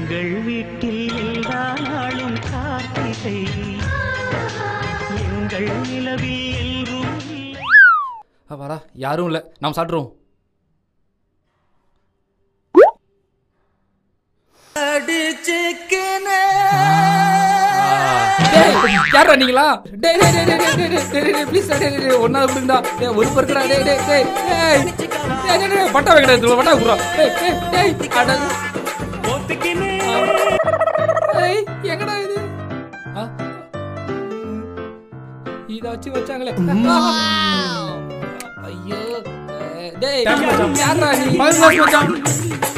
எங்கள் வீட்டில் எல்லா நாளும் கார்த்திகை எங்கள் நிலவில் எல்லோரும் இல்லை ஆ, வாடா யாரும் இல்லை நாம் சாப்பிட்ருவோம் யாரா நீங்களா டேய் டேய் டேய் டேய் டேய் டேய் டேய் டேய் ப்ளீஸ் டேய் டேய் டேய் ஒண்ணா விடுங்கடா டேய் ஒரு பர்க்கடா டேய் டேய் டேய் டேய் டேய் டேய் டேய் பட்டா வைக்கடா இதுல பட்டா குறா டேய் டேய் டேய் அட ஒத்துக்கினே டேய் எங்கடா இது ஆ இத வச்சு வச்சாங்களே ஐயோ டேய் யாரா நீ பதினஞ்சு மச்சான்